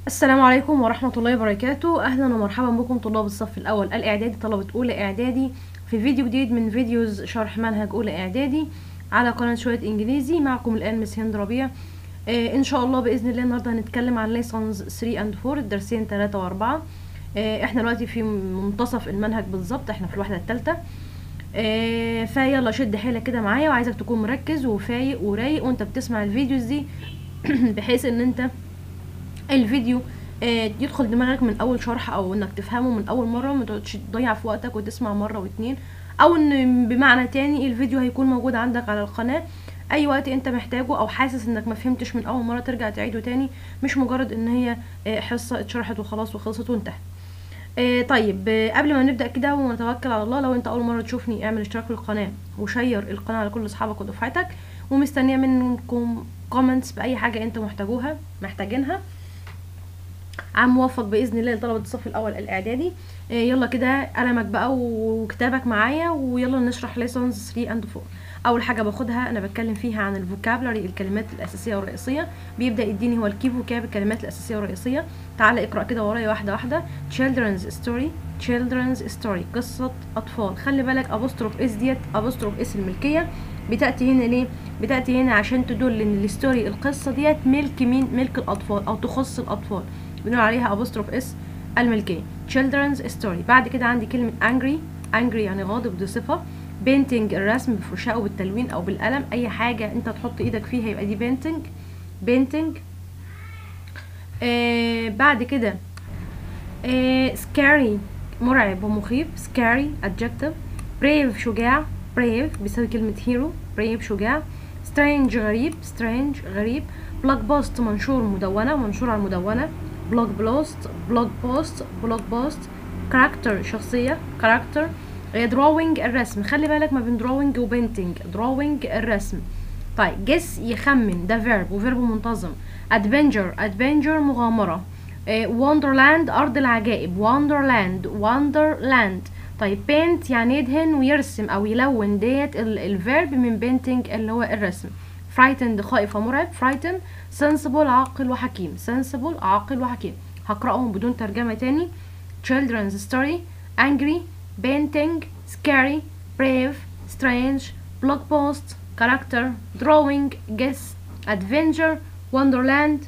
السلام عليكم ورحمة الله وبركاته أهلا ومرحبا بكم طلاب الصف الأول الإعدادي طلبة أولى إعدادي في فيديو جديد من فيديوز شرح منهج أولى إعدادي على قناة شوية إنجليزي معكم الآن مس هند ربيع آه إن شاء الله بإذن الله النهاردة هنتكلم عن ليسونز 3 and 4 الدرسين 3 و4 آه إحنا دلوقتي في منتصف المنهج بالظبط إحنا في الوحدة التالتة آه فيلا شد حيلك كده معايا وعايزك تكون مركز وفايق ورايق وانت بتسمع الفيديوز دي بحيث ان انت الفيديو آه يدخل دماغك من اول شرح او انك تفهمه من اول مره ما تقعدش تضيع في وقتك وتسمع مره واتنين او ان بمعنى تاني الفيديو هيكون موجود عندك على القناه اي وقت انت محتاجه او حاسس انك ما فهمتش من اول مره ترجع تعيده تاني مش مجرد ان هي آه حصه اتشرحت وخلاص وخلصت وانتهت آه طيب آه قبل ما نبدا كده ونتوكل على الله لو انت اول مره تشوفني اعمل اشتراك في القناه وشير القناه على كل اصحابك ودفعتك ومستنيه منكم كومنتس باي حاجه انتوا محتاجوها محتاجينها عام موفق باذن الله لطلبه الصف الاول الاعدادي آه يلا كده قلمك بقى وكتابك معايا ويلا نشرح ليسونز 3 اند 4 اول حاجه باخدها انا بتكلم فيها عن الفوكابلري الكلمات الاساسيه والرئيسيه بيبدا يديني هو الكي فوكاب الكلمات الاساسيه والرئيسيه تعالى اقرا كده ورايا واحده واحده children's story children's story قصه اطفال خلي بالك ابوستروف اس ديت ابوستروف اس الملكيه بتاتي هنا ليه بتاتي هنا عشان تدل ان الستوري القصه ديت ملك مين ملك الاطفال او تخص الاطفال بنقول عليها ابوستروف اس الملكيه children's story بعد كده عندي كلمه angry angry يعني غاضب دي صفه painting الرسم بالفرشاه او بالتلوين او بالقلم اي حاجه انت تحط ايدك فيها يبقى دي painting painting آه بعد كده آه scary مرعب ومخيف scary adjective brave شجاع brave بيساوي كلمة hero brave شجاع strange غريب strange غريب blog post منشور مدونة منشور على المدونة blog post blog post blog post character شخصية character drawing الرسم خلي بالك ما بين drawing و painting drawing الرسم طيب guess يخمن ده verb وفيرب منتظم adventure adventure مغامرة wonderland أرض العجائب wonderland wonderland طيب paint يعني يدهن ويرسم أو يلون ديت الفيرب من painting اللي هو الرسم frightened خائف ومرعب frightened sensible عاقل وحكيم sensible عاقل وحكيم هقرأهم بدون ترجمة تاني children's story angry painting scary brave strange blog post character drawing guess adventure wonderland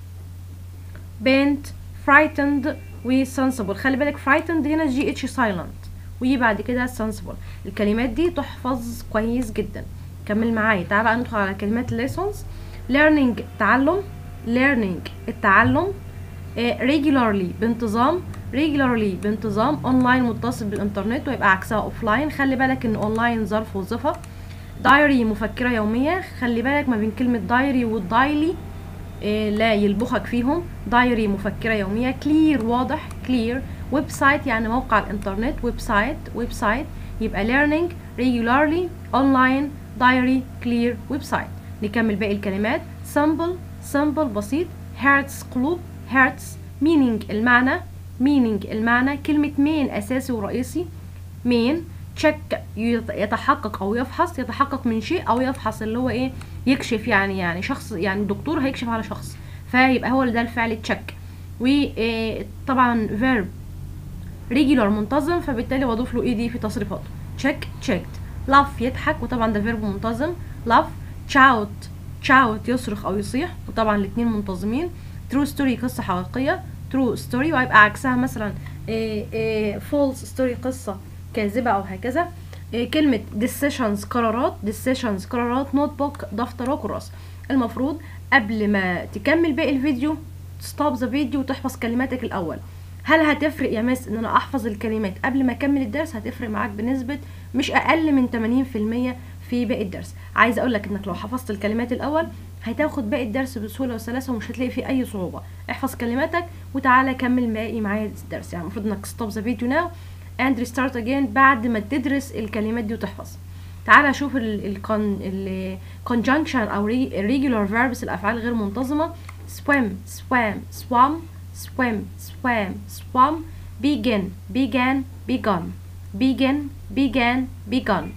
paint frightened و sensible خلي بالك frightened هنا جي اتش silent ويجي بعد كده sensible الكلمات دي تحفظ كويس جدا كمل معايا تعال بقى ندخل على كلمات lessons learning تعلم learning التعلم uh, regularly بانتظام regularly بانتظام online متصل بالانترنت ويبقى عكسها offline خلي بالك ان online ظرف وظيفه diary مفكره يوميه خلي بالك ما بين كلمه diary والدايلي إيه لا يلبخك فيهم دايري مفكرة يومية كلير واضح كلير ويب سايت يعني موقع الانترنت ويب سايت ويب سايت يبقى learning regularly online diary clear ويب سايت نكمل باقي الكلمات simple simple بسيط hearts قلوب hearts meaning المعنى meaning المعنى كلمة main أساسي ورئيسي main تشيك يتحقق او يفحص يتحقق من شيء او يفحص اللي هو ايه يكشف يعني يعني شخص يعني دكتور هيكشف على شخص فيبقى هو ده الفعل تشيك وطبعا فيرب ريجولار منتظم فبالتالي بضيف له اي دي في تصريفاته تشيك تشيكت لاف يضحك وطبعا ده فيرب منتظم لاف تشاوت تشاوت يصرخ او يصيح وطبعا الاثنين منتظمين ترو ستوري قصه حقيقيه ترو ستوري وهيبقى عكسها مثلا فولس ستوري قصه كاذبة أو هكذا إيه كلمة decisions قرارات decisions قرارات نوت بوك دفتر وكراس المفروض قبل ما تكمل باقي الفيديو ستوب ذا فيديو وتحفظ كلماتك الأول هل هتفرق يا مس ان انا احفظ الكلمات قبل ما اكمل الدرس هتفرق معاك بنسبة مش اقل من 80% في باقي الدرس عايزه اقول لك انك لو حفظت الكلمات الاول هتاخد باقي الدرس بسهوله وسلاسه ومش هتلاقي فيه اي صعوبه احفظ كلماتك وتعالى كمل باقي معايا الدرس يعني المفروض انك ستوب ذا فيديو ناو and restart again بعد ما تدرس الكلمات دي وتحفظ تعالى شوف ال ال conjunction او regular verbs الافعال غير منتظمه swim swam swam swim swam swam begin began begun begin began begun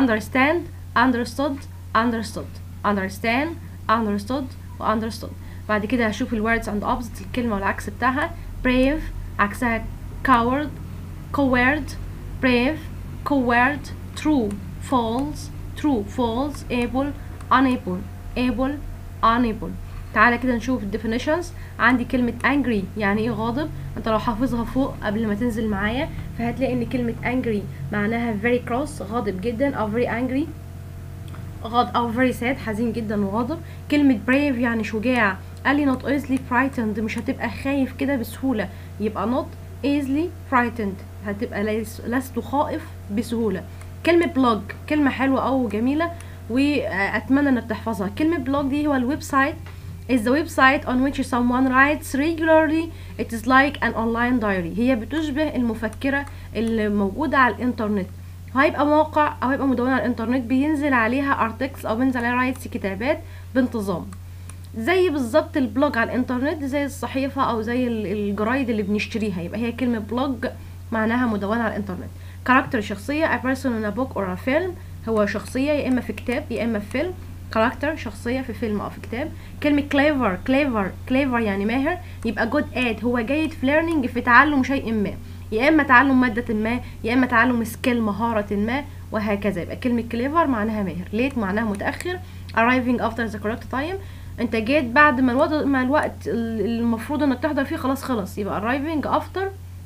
understand understood understood understand understood understood بعد كده هشوف الwords and opposite الكلمة والعكس بتاعها brave عكسها coward coward brave coward true false true false able unable able unable تعالى كده نشوف الديفينيشنز عندي كلمة angry يعني ايه غاضب انت لو حافظها فوق قبل ما تنزل معايا فهتلاقي ان كلمة angry معناها very cross غاضب جدا او very angry غاض او very sad حزين جدا وغاضب كلمة brave يعني شجاع قال لي not easily frightened مش هتبقى خايف كده بسهولة يبقى not easily frightened هتبقى ليس لست خائف بسهولة كلمة بلوج كلمة حلوة أو جميلة وأتمنى إنك تحفظها كلمة بلوج دي هو الويب سايت is the website on which someone writes regularly it is like an online diary هي بتشبه المفكرة اللي موجودة على الإنترنت هيبقى موقع أو هيبقى مدونة على الإنترنت بينزل عليها articles أو بينزل عليها رايتس كتابات بانتظام زي بالظبط البلوج على الانترنت زي الصحيفة او زي ال- الجرايد اللي بنشتريها يبقى هي كلمة بلوج معناها مدونة على الانترنت كاركتر شخصية a person in a book or a film هو شخصية يا اما في كتاب يا اما في فيلم كاركتر شخصية في فيلم او في كتاب كلمة clever clever clever يعني ماهر يبقى good at هو جيد في learning في تعلم شيء ما يا اما تعلم مادة ما يا اما تعلم سكيل مهارة ما وهكذا يبقى كلمة clever معناها ماهر late معناها متأخر arriving after the correct time انت جيت بعد ما الوقت ما الوقت ال- المفروض انك تحضر فيه خلاص خلص يبقى arriving after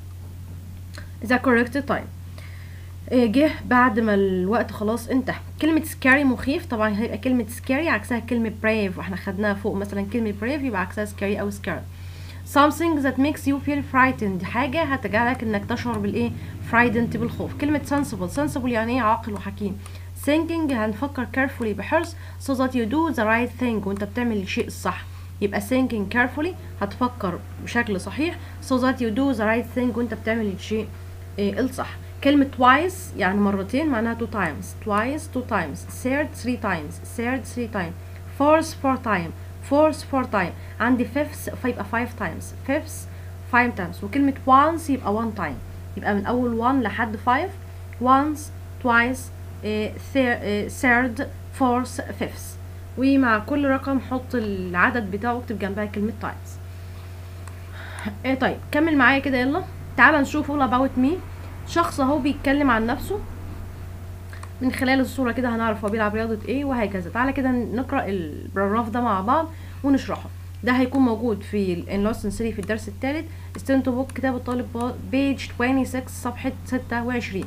the correct time إيه، جه بعد ما الوقت خلاص انتهى كلمة scary مخيف طبعا هيبقى كلمة scary عكسها كلمة brave واحنا خدناها فوق مثلا كلمة brave يبقى عكسها scary او scared something that makes you feel frightened حاجة هتجعلك انك تشعر بالايه frightened بالخوف كلمة sensible sensible يعني ايه عاقل وحكيم thinking هنفكر carefully بحرص so that you do the right thing وانت بتعمل الشيء الصح يبقى thinking carefully هتفكر بشكل صحيح so that you do the right thing وانت بتعمل الشيء إيه الصح كلمة twice يعني مرتين معناها two times twice two times third three times third three times fourth four time fourth four time عندي fifth فيبقى five times fifth five times وكلمة once يبقى one time يبقى من أول one لحد five once twice eh, thir- eh, third fourth fifth ومع كل رقم حط العدد بتاعه واكتب جنبها كلمة times ايه طيب كمل معايا كده يلا تعال نشوف all about me شخص اهو بيتكلم عن نفسه من خلال الصورة كده هنعرف هو بيلعب رياضة ايه وهكذا تعالى كده نقرأ البراجراف ده مع بعض ونشرحه ده هيكون موجود في الانلوسن 3 في الدرس الثالث ستنتو بوك كتاب الطالب بيج 26 صفحة 26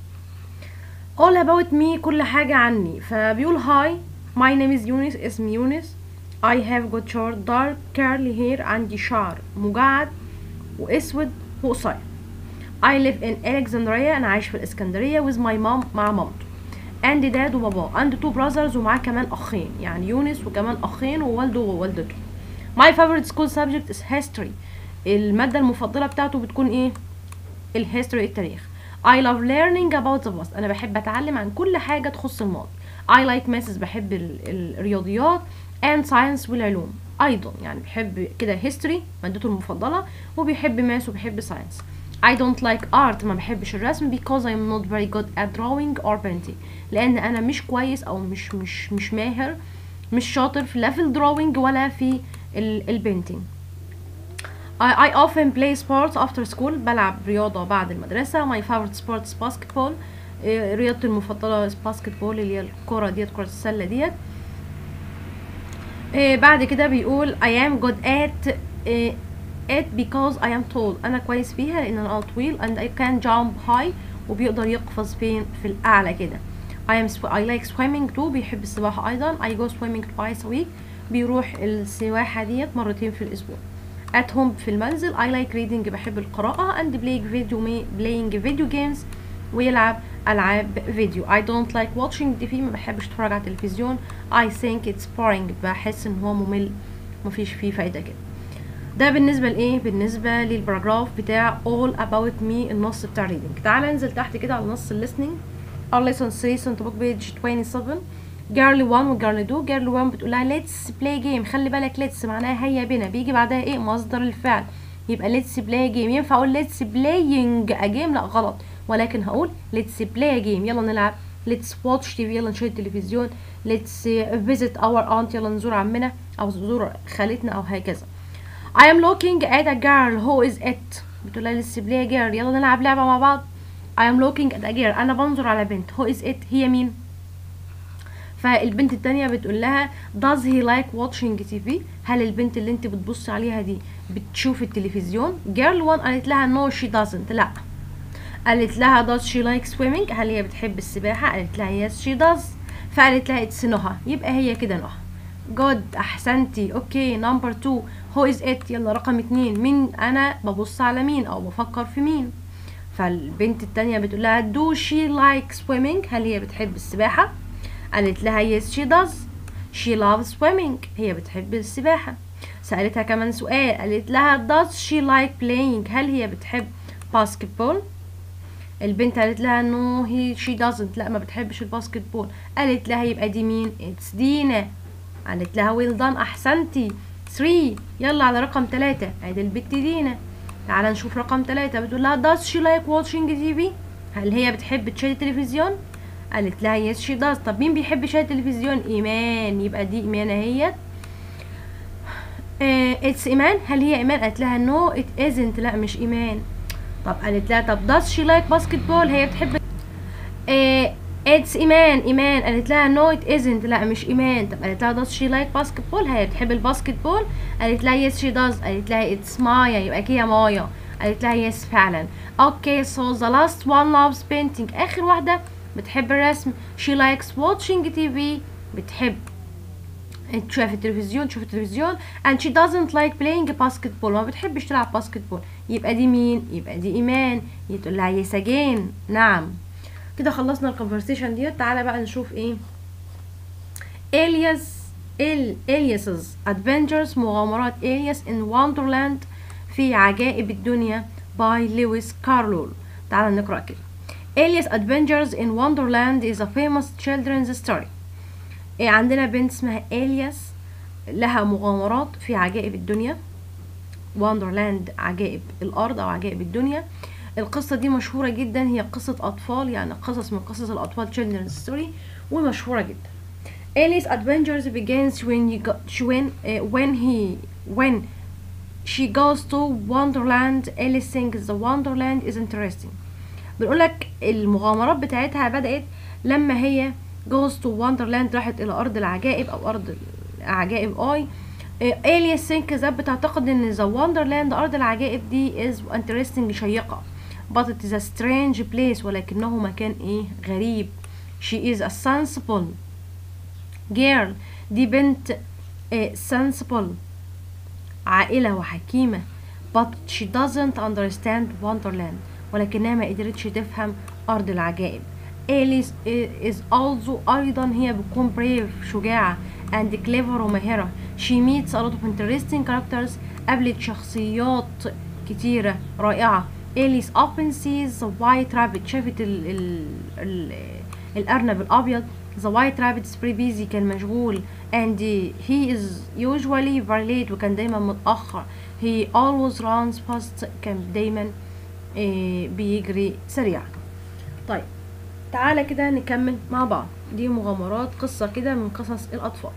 all about me كل حاجة عني فبيقول hi my name is يونس اسمي يونس I have got short dark curly hair عندي شعر مجعد واسود وقصير I live in Alexandria أنا عايش في الإسكندرية with my mom مع مامته and dad وباباه and two brothers ومعاه كمان أخين يعني يونس وكمان أخين ووالده ووالدته my favorite school subject is history المادة المفضلة بتاعته بتكون إيه؟ الهيستوري التاريخ I love learning about the past أنا بحب أتعلم عن كل حاجة تخص الماضي I like maths بحب ال- الرياضيات and science والعلوم أيضا يعني بحب كده history مادته المفضلة وبيحب ماث وبيحب science I don't like art ما بحبش الرسم because I'm not very good at drawing or painting لأن أنا مش كويس أو مش مش مش ماهر مش شاطر في لا في الدراوينج ولا في البينتينج I, I often play sports after school بلعب رياضة بعد المدرسة my favorite sports basketball إيه، رياضتي المفضلة باسكتبول اللي هي الكرة ديت كرة السلة ديت إيه، بعد كده بيقول I am good at إيه، it because I am tall أنا كويس فيها لأن أنا طويل and I can jump high وبيقدر يقفز فين في الأعلى كده I am sw- I like swimming too بيحب السباحة أيضا I go swimming twice a week بيروح السباحة ديت مرتين في الأسبوع at home في المنزل I like reading بحب القراءة and playing video playing video games ويلعب ألعاب فيديو I don't like watching TV ما بحبش اتفرج على التلفزيون I think it's boring بحس ان هو ممل مفيش فيه فايدة كده ده بالنسبة لإيه؟ بالنسبة للباراجراف بتاع all about me النص بتاع reading تعال انزل تحت كده على نص listening our lesson 3 center book page 27 girl 1 و girl 2 girl 1 بتقول لها let's play game خلي بالك let's معناها هيا بنا بيجي بعدها ايه مصدر الفعل يبقى let's play game ينفع اقول let's playing a game لا غلط ولكن هقول let's play a game يلا نلعب let's watch TV يلا نشاهد التلفزيون let's visit our aunt يلا نزور عمنا او تزور خالتنا او هكذا I am looking at a girl who is it بتقول لها لسه بلاي girl يلا نلعب لعبة مع بعض I am looking at a girl انا بنظر على بنت who is it هي مين فالبنت التانية بتقول لها does he like watching TV هل البنت اللي انت بتبص عليها دي بتشوف التلفزيون girl one قالت لها no she doesn't لا قالت لها does she like swimming هل هي بتحب السباحة قالت لها yes she does فقالت لها it's نهى يبقى هي كده نهى جود احسنتي اوكي نمبر 2 هو از ات يلا رقم اتنين مين انا ببص على مين او بفكر في مين فالبنت التانية بتقول لها do she like swimming هل هي بتحب السباحة قالت لها yes she does she loves swimming هي بتحب السباحة سألتها كمان سؤال قالت لها does she like playing هل هي بتحب basketball البنت قالت لها no he she doesn't لا ما بتحبش الباسكت بول قالت لها يبقى دي مين it's دينا قالت لها ويل دان احسنتي 3 يلا على رقم 3 ادي البت دينا تعالى نشوف رقم 3 بتقول لها does she like watching TV هل هي بتحب تشاهد التلفزيون قالت لها yes she does طب مين بيحب يشاهد التلفزيون ايمان يبقى دي ايمان اهيت اتس ايمان هل هي ايمان قالت لها نو ات ازنت لا مش ايمان طب قالت لها طب does she like basketball هي بتحب اتس ايمان ايمان قالت لها نو ات ازنت لا مش ايمان طب قالت لها does she like basketball هي بتحب الباسكت بول قالت لها yes she does قالت لها اتس مايا يبقى كده مايا قالت لها yes فعلا اوكي so the last one loves painting اخر واحده بتحب الرسم she likes watching TV بتحب تشوف التلفزيون تشوف التلفزيون and she doesn't like playing basketball ما بتحبش تلعب باسكتبول يبقى دي مين يبقى دي ايمان تقول لها yes again نعم كده خلصنا الكونفرسيشن ديت تعالى بقى نشوف ايه الياس ال الياسز ادفنتشرز مغامرات الياس ان وندرلاند في عجائب الدنيا باي لويس كارلول تعالى نقرا كده Alias Adventures in Wonderland is a famous children's story إيه عندنا بنت اسمها إلياس لها مغامرات في عجائب الدنيا وندرلاند عجائب الأرض أو عجائب الدنيا القصة دي مشهورة جدا هي قصة أطفال يعني قصص من قصص الأطفال children's story ومشهورة جدا Alice adventures begins when you got when uh, when he when she goes to Wonderland Alice thinks the Wonderland is interesting بنقولك المغامرات بتاعتها بدأت لما هي goes to Wonderland راحت إلى أرض العجائب أو أرض العجائب آي Alice thinks that بتعتقد إن the Wonderland أرض العجائب دي is interesting شيقة but it is a strange place ولكنه مكان إيه غريب she is a sensible girl دي بنت uh, sensible عاقلة وحكيمة but she doesn't understand Wonderland ولكنها ما قدرتش تفهم أرض العجائب إليس is also أيضا هي بتكون brave شجاعة and clever وماهرة she meets a lot of interesting characters قابلت شخصيات كتيرة رائعة إليس often sees the white rabbit شافت ال ال ال الأرنب الأبيض the white rabbit is very busy كان مشغول and he is usually very late وكان دايما متأخر he always runs fast كان دايما إيه بيجري سريع طيب تعالى كده نكمل مع بعض دي مغامرات قصة كده من قصص الأطفال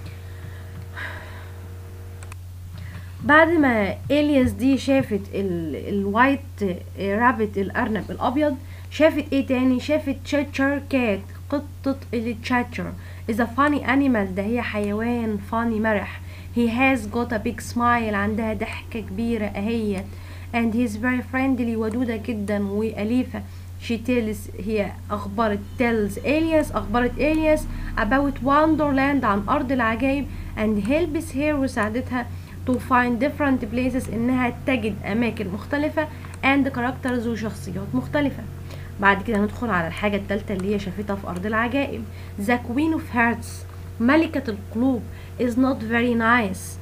بعد ما إلياس دي شافت الوايت رابت الأرنب الأبيض شافت ايه تاني شافت تشاتشر كات قطة التشاتشر is a funny animal ده هي حيوان فاني مرح he has got a big smile عندها ضحكة كبيرة اهيت and he's very friendly ودودة جدا وأليفة she tells هي أخبرت tells إلياس أخبرت إلياس about wonderland عن أرض العجائب and helps her وساعدتها to find different places إنها تجد أماكن مختلفة and characters وشخصيات مختلفة بعد كده ندخل على الحاجة التالتة اللي هي شافتها في أرض العجائب The Queen of Hearts ملكة القلوب is not very nice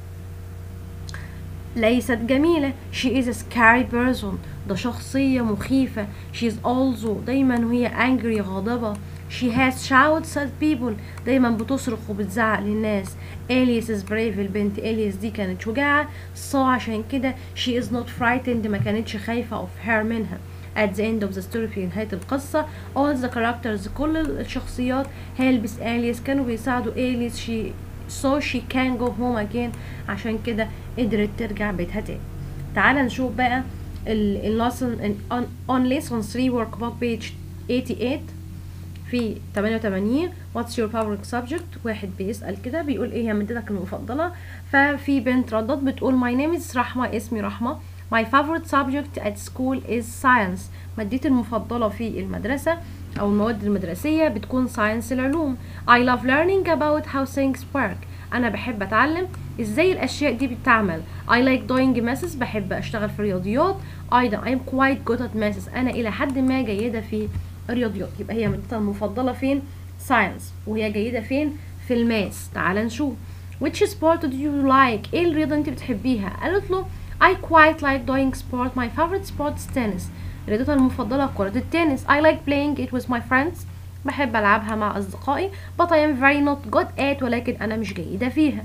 ليست جميلة she is a scary person ده شخصية مخيفة she is also دايما وهي angry غاضبة she has shouts at people دايما بتصرخ وبتزعق للناس إليس is brave البنت إليس دي كانت شجاعة so عشان كده she is not frightened ما كانتش خايفة of her منها at the end of the story في نهاية القصة all the characters كل الشخصيات هيلبس إليس كانوا بيساعدوا إليس she so she can go home again عشان كده قدرت ترجع بيتها تاني تعال نشوف بقى ال ال lesson on, on lesson 3 workbook page 88 في 88 what's your favorite subject واحد بيسأل كده بيقول ايه هي مادتك المفضلة ففي بنت ردت بتقول my name is رحمة اسمي رحمة my favorite subject at school is science مادتي المفضلة في المدرسة أو المواد المدرسية بتكون science العلوم I love learning about how things work أنا بحب أتعلم إزاي الأشياء دي بتعمل I like doing maths بحب أشتغل في الرياضيات أيضا I'm quite good at maths أنا إلى حد ما جيدة في الرياضيات يبقى هي مادتها المفضلة فين science وهي جيدة فين في الماس تعال نشوف which sport do you like ايه الرياضة انت بتحبيها قالت له I quite like doing sport my favorite sport is tennis رياضتها المفضلة كرة التنس I like playing it with my friends بحب ألعبها مع أصدقائي but I am very not good at ولكن أنا مش جيدة فيها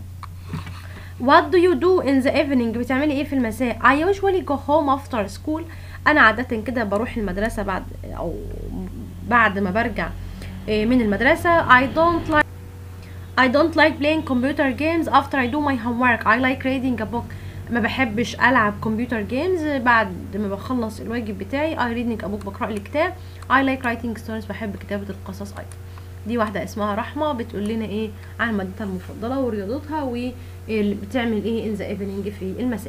What do you do in the evening بتعملي ايه في المساء I usually go home after school أنا عادة كده بروح المدرسة بعد أو بعد ما برجع من المدرسة I don't like I don't like playing computer games after I do my homework I like reading a book ما بحبش العب كمبيوتر جيمز بعد ما بخلص الواجب بتاعي I reading a book بقرا لي كتاب I like writing stories بحب كتابة القصص ايضا دي واحدة اسمها رحمة بتقول لنا ايه عن مادتها المفضلة ورياضتها وبتعمل ايه in the evening في المساء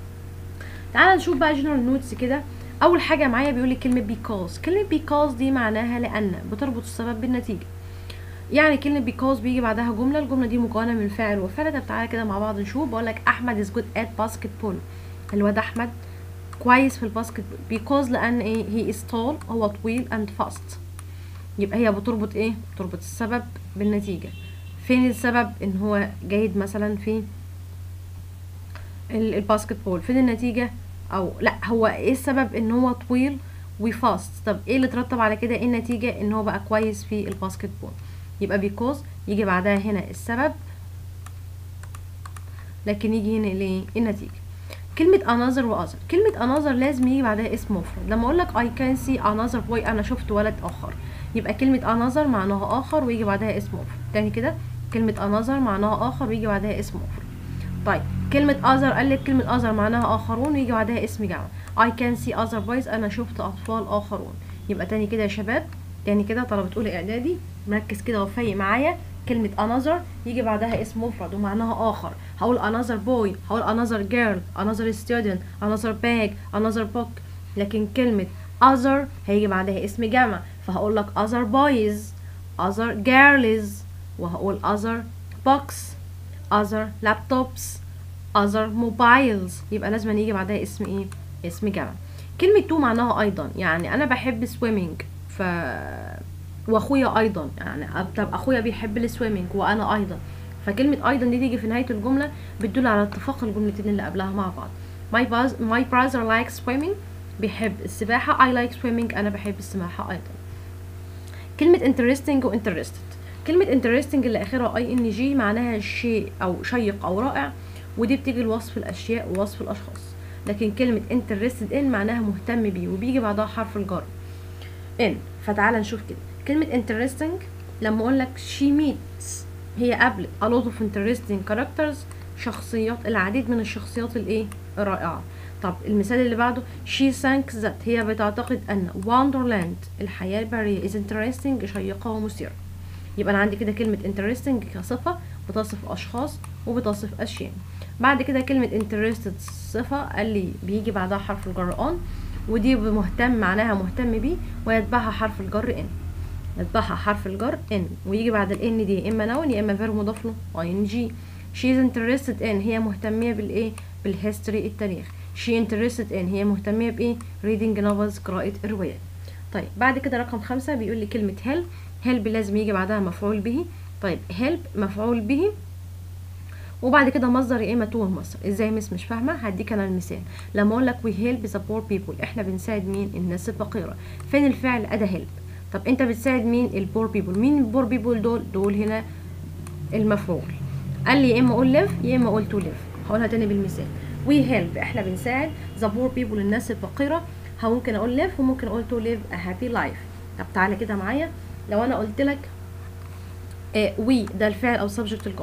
تعال نشوف بقى general notes كده اول حاجة معايا بيقول لي كلمة because كلمة because دي معناها لان بتربط السبب بالنتيجة يعني كلمة because بيجي بعدها جملة الجملة دي مكونة من فاعل وفعل طب تعالى كده مع بعض نشوف بقول لك أحمد is good at basketball الواد أحمد كويس في الباسكت بول because لأن إيه he is tall هو طويل and fast يبقى هي بتربط إيه بتربط السبب بالنتيجة فين السبب إن هو جيد مثلا في الباسكت بول فين النتيجة أو لأ هو إيه السبب إن هو طويل وفاست طب إيه اللي ترتب على كده إيه النتيجة إن هو بقى كويس في الباسكت بول يبقى because يجي بعدها هنا السبب لكن يجي هنا ليه النتيجة كلمة another و other كلمة another لازم يجي بعدها اسم مفرد لما اقول لك I can see another boy انا شفت ولد اخر يبقى كلمة another معناها اخر ويجي بعدها اسم مفرد تاني كده كلمة another معناها اخر ويجي بعدها اسم مفرد طيب كلمة other قال لك كلمة other معناها اخرون ويجي بعدها اسم جمع I can see other boys انا شفت اطفال اخرون يبقى تاني كده يا شباب تاني كده طلبة اولى اعدادي مركز كده وفايق معايا كلمة another يجي بعدها اسم مفرد ومعناها آخر هقول another boy هقول another girl another student another bag another book لكن كلمة other هيجي بعدها اسم جمع فهقول لك other boys other girls وهقول other books other laptops other mobiles يبقى لازم يجي بعدها اسم ايه اسم جمع كلمة تو معناها أيضا يعني أنا بحب swimming ف واخويا ايضا يعني طب اخويا بيحب السويمنج وانا ايضا فكلمة ايضا دي تيجي في نهاية الجملة بتدل على اتفاق الجملتين اللي قبلها مع بعض my, buzz, my brother likes swimming بيحب السباحة I like swimming انا بحب السباحة ايضا كلمة interesting و interested كلمة interesting اللي اخرها اي ان جي معناها شيء او شيق او رائع ودي بتيجي لوصف الاشياء ووصف الاشخاص لكن كلمة interested in معناها مهتم بيه وبيجي بعدها حرف الجر in فتعالى نشوف كده كلمة interesting لما اقول لك she meets هي قبل a lot of interesting characters شخصيات العديد من الشخصيات الايه الرائعة طب المثال اللي بعده she thinks that هي بتعتقد ان wonderland الحياة البرية is interesting شيقة ومثيرة يبقى انا عندي كده كلمة interesting كصفة بتصف اشخاص وبتصف اشياء بعد كده كلمة interested صفة قال لي بيجي بعدها حرف الجر on ودي مهتم معناها مهتم بيه ويتبعها حرف الجر ان يتبعها حرف الجر ان ويجي بعد الان دي يا اما نون يا اما فيرب مضاف له اي ان جي شي از interested in هي مهتمية بالايه بالهيستوري التاريخ شي interested in هي مهتمية بايه reading novels قراءة الروايات طيب بعد كده رقم خمسة بيقول لي كلمة help help لازم يجي بعدها مفعول به طيب help مفعول به وبعد كده مصدر يا اما تو المصدر ازاي مس مش فاهمه هديك انا المثال لما اقول لك وي هيلب ذا بور بيبول احنا بنساعد مين الناس الفقيره فين الفعل اداه هيلب طب انت بتساعد مين البور بيبول مين البور بيبول دول دول هنا المفعول قال لي يا اما اقول ليف يا اما اقول تو ليف هقولها تاني بالمثال وي هيلب احنا بنساعد ذا بور بيبول الناس الفقيره ممكن اقول ليف وممكن اقول تو ليف ا هابي لايف طب تعالى كده معايا لو انا قلت لك وي ده الفعل او سبجكت الجمله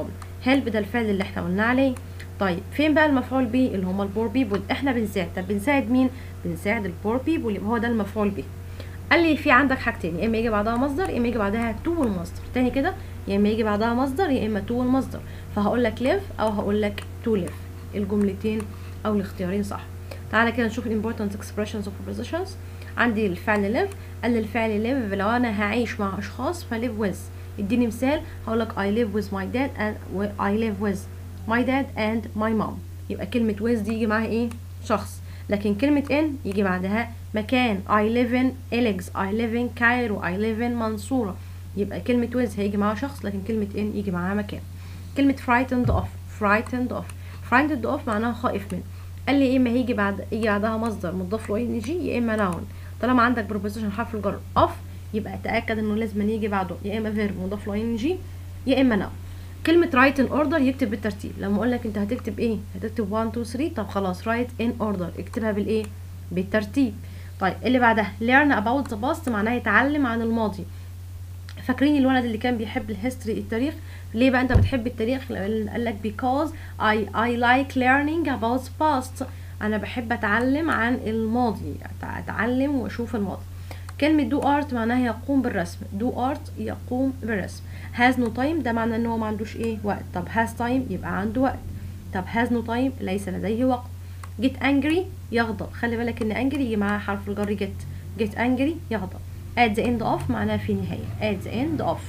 help ده الفعل اللي احنا قلنا عليه طيب فين بقى المفعول به اللي هما البور بيبول احنا بنساعد طب بنساعد مين بنساعد البور بيبول يبقى هو ده المفعول به قال لي في عندك حاجتين يا اما يجي بعدها مصدر يا اما يجي بعدها تو والمصدر تاني كده يا اما يجي بعدها مصدر يا اما تو والمصدر فهقول لك live او هقول لك to live الجملتين او الاختيارين صح تعالى كده نشوف important expressions of prepositions عندي الفعل live قال لي الفعل live لو انا هعيش مع اشخاص ف live with اديني مثال هقول لك I live with my dad and I live with my dad and my mom يبقى كلمة with دي يجي معاها ايه شخص لكن كلمة in يجي بعدها مكان I live in Elex I live in Cairo I live in منصورة يبقى كلمة with هيجي معاها شخص لكن كلمة in يجي معاها مكان كلمة frightened of frightened of frightened of معناها خائف من قال لي يا اما هيجي بعد يجي بعدها مصدر مضاف له ان جي يا اما noun طالما عندك preposition حرف الجر of يبقى تأكد انه لازم يجي بعده يا اما verb مضاف له ان جي يا اما noun كلمة write in order يكتب بالترتيب لما اقول لك انت هتكتب ايه هتكتب 1 2 3 طب خلاص write in order اكتبها بالايه بالترتيب طيب اللي بعدها learn about the past معناها يتعلم عن الماضي فاكرين الولد اللي كان بيحب الهيستوري التاريخ ليه بقى انت بتحب التاريخ قال لك because I I like learning about the past انا بحب اتعلم عن الماضي اتعلم واشوف الماضي كلمة do art معناها يقوم بالرسم do art يقوم بالرسم has no time ده معناه ان هو ما عندوش ايه وقت طب has time يبقى عنده وقت طب has no time ليس لديه وقت get angry يغضب خلي بالك ان angry يجي معاه حرف الجر get get angry يغضب at the end of معناها في نهاية at the end of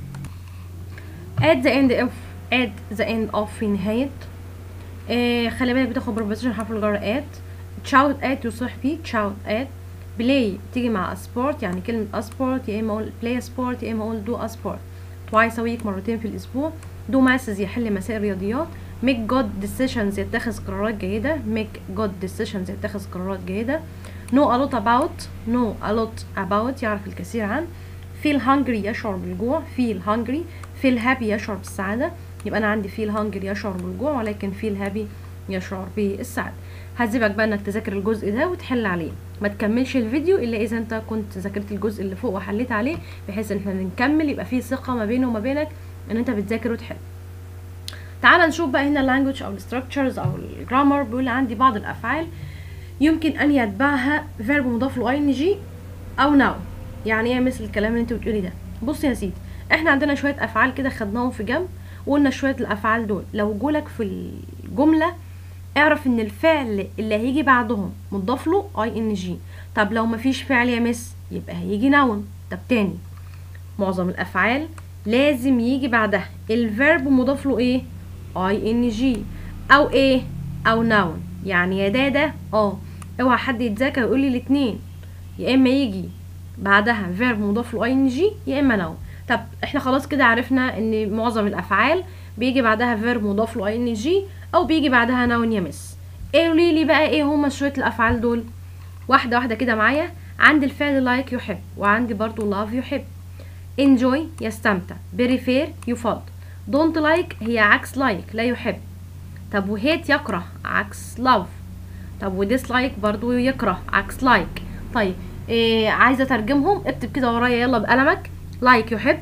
at the end of at the end of في نهاية آه خلي بالك بتاخد preposition حرف الجر at shout at يصيح بيه shout at play تيجي مع sport يعني كلمة sport يا إما أقول play sport يا إما أقول do sport twice a week مرتين في الأسبوع do masses يحل مسائل رياضيات make good decisions يتخذ قرارات جيدة make good decisions يتخذ قرارات جيدة know a lot about know a lot about يعرف الكثير عن feel hungry يشعر بالجوع feel hungry feel happy يشعر بالسعادة يبقى أنا عندي feel hungry يشعر بالجوع ولكن feel happy يشعر بالسعادة هسيبك بقى انك تذاكر الجزء ده وتحل عليه ما تكملش الفيديو الا اذا انت كنت ذاكرت الجزء اللي فوق وحليت عليه بحيث ان احنا نكمل يبقى في ثقه ما بينه وما بينك ان انت بتذاكر وتحل تعال نشوف بقى هنا اللانجوج او الستراكشرز او الجرامر بيقول عندي بعض الافعال يمكن ان يتبعها فيرب مضاف له ان جي او ناو يعني ايه مثل الكلام اللي انت بتقولي ده بص يا سيدي احنا عندنا شويه افعال كده خدناهم في جنب وقلنا شويه الافعال دول لو جولك في الجمله اعرف ان الفعل اللي هيجي بعدهم مضاف له اي ان جي طب لو مفيش فعل يا مس يبقى هيجي نون طب تاني معظم الافعال لازم يجي بعدها الفيرب مضاف له ايه اي ان جي او ايه او نون يعني يا دادا اه اوعى حد يتذاكر يقول لي الاثنين يا اما يجي بعدها فيرب مضاف له اي ان جي يا اما نون طب احنا خلاص كده عرفنا ان معظم الافعال بيجي بعدها فيرب مضاف له اي ان جي او بيجي بعدها نون يا مس قولي لي بقى ايه هما شويه الافعال دول واحده واحده كده معايا عندي الفعل لايك like يحب وعندي برضو لاف يحب enjoy يستمتع prefer يفضل don't like هي عكس like لا يحب طب وهيت يكره عكس love طب وديسلايك برضو يكره عكس like طيب إيه عايزه اترجمهم اكتب كده ورايا يلا بقلمك like يحب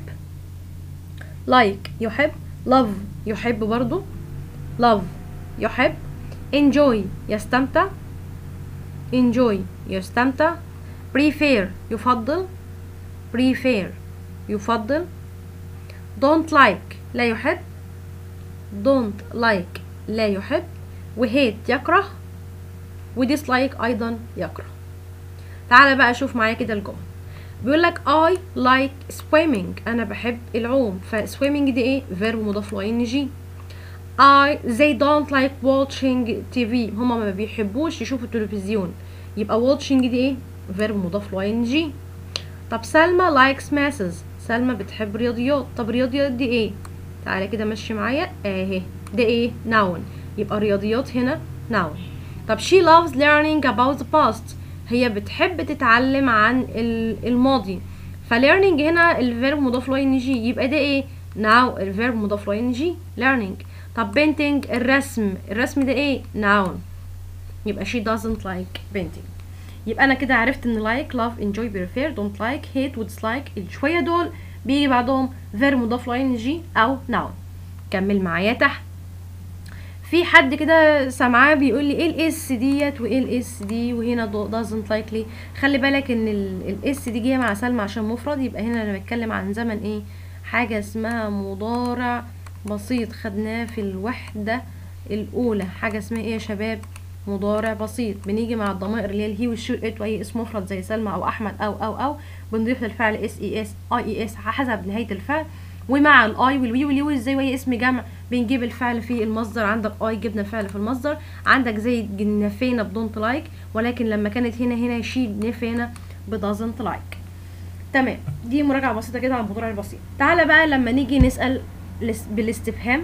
like يحب love يحب برضو love يحب enjoy يستمتع enjoy يستمتع prefer يفضل prefer يفضل don't like لا يحب don't like لا يحب وهيت يكره وديسلايك ايضا يكره تعالى بقى شوف معايا كده الجمل بيقول لك I like swimming انا بحب العوم ف swimming دي ايه verb مضاف له ان جي I they don't like watching TV هما ما بيحبوش يشوفوا التلفزيون يبقى watching دي ايه verb مضاف له ان جي طب سلمى likes masses سلمى بتحب رياضيات طب رياضيات دي ايه تعالى كده مشي معايا اهي ده ايه noun يبقى رياضيات هنا noun طب she loves learning about the past هي بتحب تتعلم عن الماضي فlearning هنا الفيرب مضاف له ان جي يبقى ده ايه now الفيرب مضاف له ان جي learning طب painting الرسم الرسم ده ايه noun يبقى she doesn't like painting يبقى انا كده عرفت ان like love enjoy prefer don't like hate و dislike الشويه دول بيجي بعدهم verb مضاف له ان جي او noun كمل معايا تحت في حد كده سامعاه بيقول لي ايه الاس ديت وايه الاس دي وهنا doesn't likely خلي بالك ان الاس دي جايه مع سلمى عشان مفرد يبقى هنا انا بتكلم عن زمن ايه حاجه اسمها مضارع بسيط خدناه في الوحده الاولى حاجه اسمها ايه يا شباب مضارع بسيط بنيجي مع الضمائر اللي هي الهي والشو ات واي اسم مفرد زي سلمى او احمد او او او بنضيف للفعل اس اي اس اي اي اس حسب نهايه الفعل ومع الاي والوي واليو ازاي وهي اسم جمع بنجيب الفعل في المصدر عندك اي جبنا الفعل في المصدر عندك زي نفينا بدونت لايك ولكن لما كانت هنا هنا شي نفينا بدازنت لايك تمام دي مراجعه بسيطه كده عن المضارع البسيط تعالى بقى لما نيجي نسال بالاستفهام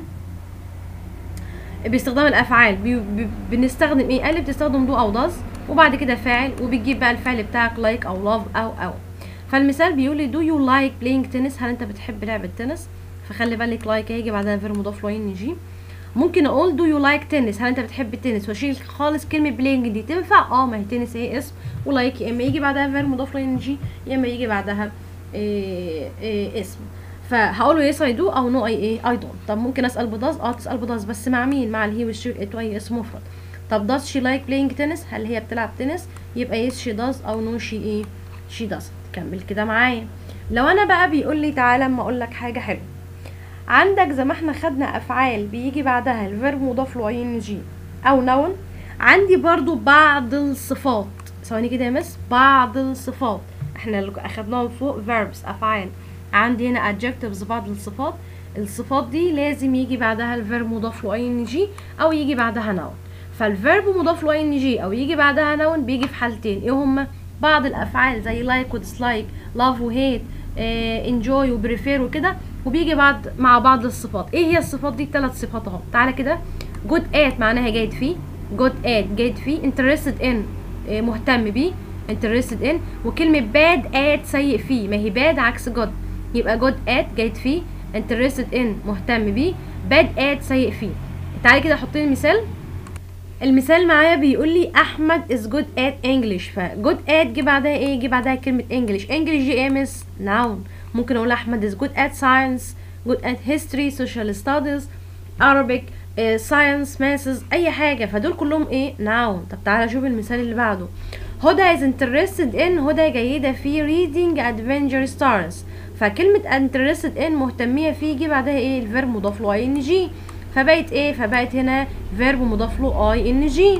باستخدام الافعال بي بي بنستخدم ايه قال بتستخدم دو او داز وبعد كده فاعل وبتجيب بقى الفعل بتاعك لايك like او لاف او او فالمثال بيقول لي دو يو لايك بلاينج تنس هل انت بتحب لعب التنس فخلي بالك لايك هيجي بعدها فير مضاف له ان جي ممكن اقول دو يو لايك تنس هل انت بتحب التنس واشيل خالص كلمه بلاينج دي تنفع اه ما هي تنس هي اسم ولايك يا اما يجي بعدها فير مضاف له ان جي يا اما يجي بعدها إيه إيه اسم فهقول له يس اي دو او نو اي ايه اي دونت طب ممكن اسال بداز اه تسال بداز بس مع مين مع الهي والشي ات واي اسم مفرد طب داز شي لايك بلاينج تنس هل هي بتلعب تنس يبقى يس شي داز او نو شي ايه شي داز كمل كده معايا لو انا بقى بيقول لي تعالى اما اقول لك حاجه حلوه عندك زي ما احنا خدنا افعال بيجي بعدها الفيرب مضاف له اي ان جي او نون عندي برضو بعض الصفات ثواني كده يا مس بعض الصفات احنا اللي اخدناهم فوق verbs افعال عندي هنا adjectives بعض الصفات الصفات دي لازم يجي بعدها الفيرب مضاف له اي ان جي او يجي بعدها نون فالفيرب مضاف له اي ان جي او يجي بعدها نون بيجي في حالتين ايه هما بعض الافعال زي لايك وديسلايك لاف وهيت انجوي وبريفير وكده وبيجي بعد مع بعض الصفات ايه هي الصفات دي ثلاث صفات اهو تعالى كده جود ات معناها جيد فيه جود ات جيد فيه interested in آه مهتم بيه interested in وكلمة bad at سيء فيه ما هي bad عكس good يبقى good at جيد فيه interested in مهتم بيه bad at سيء فيه تعالى كده حط لي مثال المثال معايا بيقول لي احمد is good at english ف good at جه بعدها ايه جه بعدها كلمه english english دي ايه مس noun ممكن اقول احمد is good at science good at history social studies arabic uh, science maths اي حاجه فدول كلهم ايه noun طب تعالى شوف المثال اللي بعده هدى is interested in هدى جيدة في reading adventure stars فكلمة interested in مهتمية فيه جه بعدها ايه الفيرب مضاف له ان جي فبقت ايه فبقت هنا فيرب مضاف له اي ان جي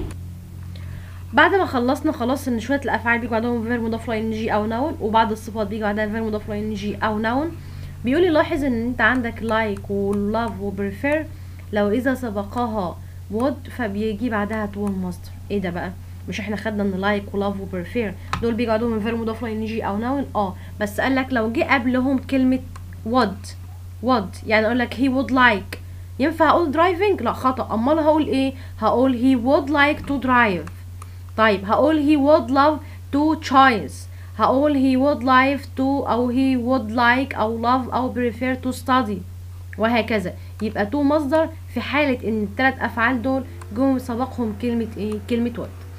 بعد ما خلصنا خلاص ان شويه الافعال بيجي بعدهم فيرب مضاف له ان جي او نون وبعض الصفات بيجي بعدها فيرب مضاف له ان جي او نون بيقول لي لاحظ ان انت عندك لايك ولاف وبريفير لو اذا سبقها would فبيجي بعدها تو المصدر ايه ده بقى مش احنا خدنا ان لايك ولاف وبريفير دول بيجي بعدهم من فيرب مضاف له ان جي او نون اه بس قال لك لو جه قبلهم كلمه would would يعني اقول لك he would like ينفع اقول driving لا خطا امال هقول ايه هقول he would like to drive طيب هقول he would love to choice هقول he would like to او he would like او love او prefer to study وهكذا يبقى تو مصدر في حالة ان الثلاث افعال دول جم سبقهم كلمة ايه كلمة would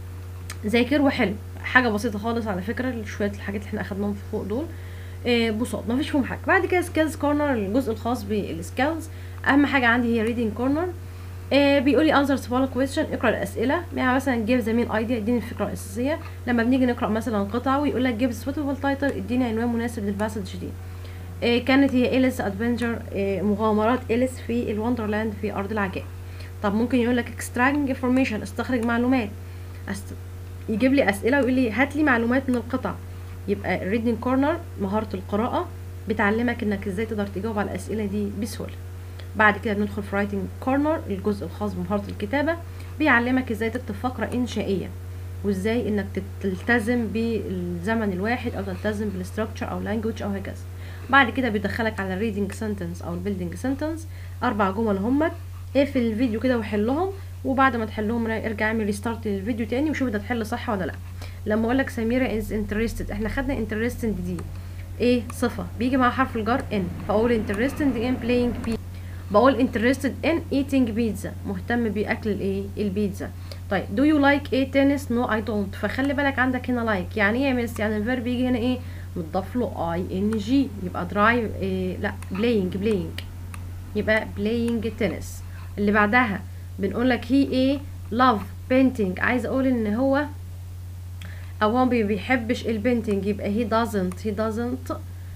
ذاكر وحلو حاجة بسيطة خالص على فكرة شوية الحاجات اللي احنا اخدناهم فوق دول إيه بساط مفيش فيهم حاجة بعد كده سكيلز كورنر الجزء الخاص بالسكيلز اهم حاجة عندي هي reading corner آه بيقول لي answer small question اقرا الاسئله يعني مثلا give the main idea اديني الفكره الاساسيه لما بنيجي نقرا مثلا قطعه ويقول لك give suitable title اديني عنوان مناسب للباسج دي آه كانت هي إليس ادفنتشر آه مغامرات إليس في الوندرلاند في ارض العجائب طب ممكن يقول لك extracting information استخرج معلومات أست... يجيب لي اسئله ويقول لي هات لي معلومات من القطع يبقى reading corner مهاره القراءه بتعلمك انك ازاي تقدر تجاوب على الاسئله دي بسهوله بعد كده بندخل في رايتنج كورنر الجزء الخاص بمهارة الكتابة بيعلمك ازاي تكتب فقرة انشائية وازاي انك تلتزم بالزمن الواحد او تلتزم بالستراكشر او لانجوج او هكذا بعد كده بيدخلك على الريدنج سنتنس او البيلدنج سنتنس اربع جمل همك اقفل الفيديو كده وحلهم وبعد ما تحلهم ارجع اعمل ريستارت للفيديو تاني وشوف ده تحل صح ولا لا لما اقول لك سميرة از انترستد احنا خدنا انترستد دي ايه صفة بيجي مع حرف الجر ان فاقول انترستد ان بلاينج بي بقول interested in eating pizza مهتم باكل الايه البيتزا طيب do you like a tennis no I don't فخلي بالك عندك هنا like يعني ايه يا مس يعني الفيرب يجي هنا ايه متضاف له اي ان جي يبقى drive إيه لا playing playing يبقى playing tennis اللي بعدها بنقول لك he a love painting عايز اقول ان هو او هو ما بيحبش البينتينج يبقى he doesn't he doesn't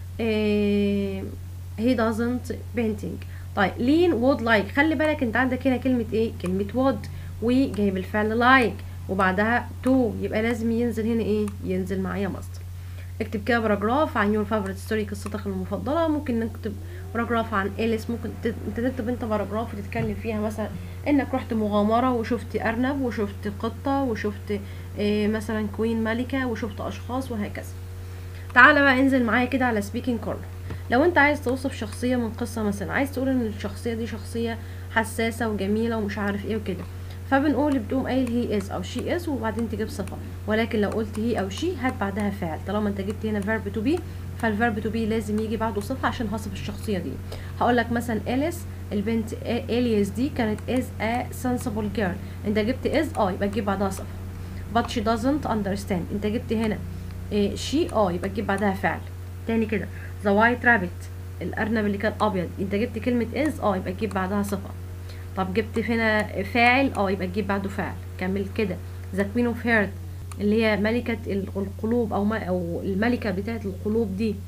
إيه he doesn't painting طيب lean would like خلي بالك انت عندك هنا كلمة ايه كلمة would وجايب الفعل like وبعدها to يبقى لازم ينزل هنا ايه ينزل معايا مصدر اكتب كده باراجراف عن يور فافورت ستوري قصتك المفضله ممكن نكتب باراجراف عن اليس ممكن ت- انت تكتب انت باراجراف وتتكلم فيها مثلا انك رحت مغامره وشفت ارنب وشفت قطه وشفت إيه مثلا كوين ملكه وشفت اشخاص وهكذا تعالى بقى انزل معايا كده على سبيكينج كورنر لو انت عايز توصف شخصيه من قصه مثلا عايز تقول ان الشخصيه دي شخصيه حساسه وجميله ومش عارف ايه وكده فبنقول بتقوم قايل هي از او شي از وبعدين تجيب صفه ولكن لو قلت هي او شي هات بعدها فعل طالما انت جبت هنا فيرب تو بي فالفيرب تو بي لازم يجي بعده صفه عشان هصف الشخصيه دي هقول لك مثلا اليس البنت اليس دي كانت از ا sensible girl انت جبت از اه يبقى تجيب بعدها صفه but she doesn't understand انت جبت هنا شي اه يبقى تجيب بعدها فعل تاني كده the white rabbit الارنب اللي كان ابيض انت جبت كلمه از اه يبقى تجيب بعدها صفه طب جبت هنا فاعل اه يبقى تجيب بعده فعل كمل كده the queen of heart اللي هي ملكة القلوب او ما او الملكة بتاعة القلوب دي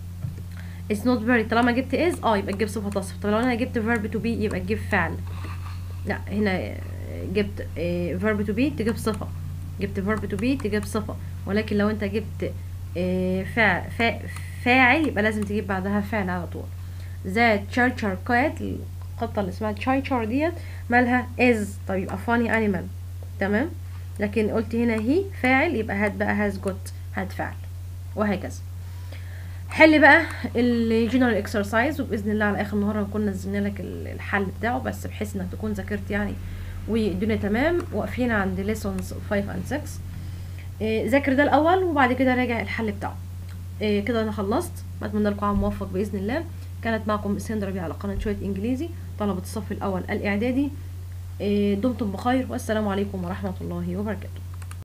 it's not very طالما جبت is اه يبقى تجيب صفة تصف طب لو انا جبت verb to be يبقى تجيب فعل لا هنا جبت آه، verb to be تجيب صفة جبت verb to be تجيب صفة ولكن لو انت جبت آه، فاعل فا- فاعل يبقى لازم تجيب بعدها فعل على طول ذا تشارشر كات القطة اللي اسمها تشارشر ديت مالها is طب يبقى funny animal تمام لكن قلت هنا هي فاعل يبقى هات بقى has got هات فعل وهكذا حل بقى الجنرال اكسرسايز وباذن الله على اخر النهار هنكون نزلنا لك ال- الحل بتاعه بس بحيث انك تكون ذاكرت يعني والدنيا تمام واقفين عند lessons 5 and 6 إيه، ذاكر ده الاول وبعد كده راجع الحل بتاعه إيه، كده انا خلصت بتمنى لكم عام موفق باذن الله كانت معكم اسهند ربيع على قناه شويه انجليزي طلبه الصف الاول الاعدادي إيه، دمتم بخير والسلام عليكم ورحمه الله وبركاته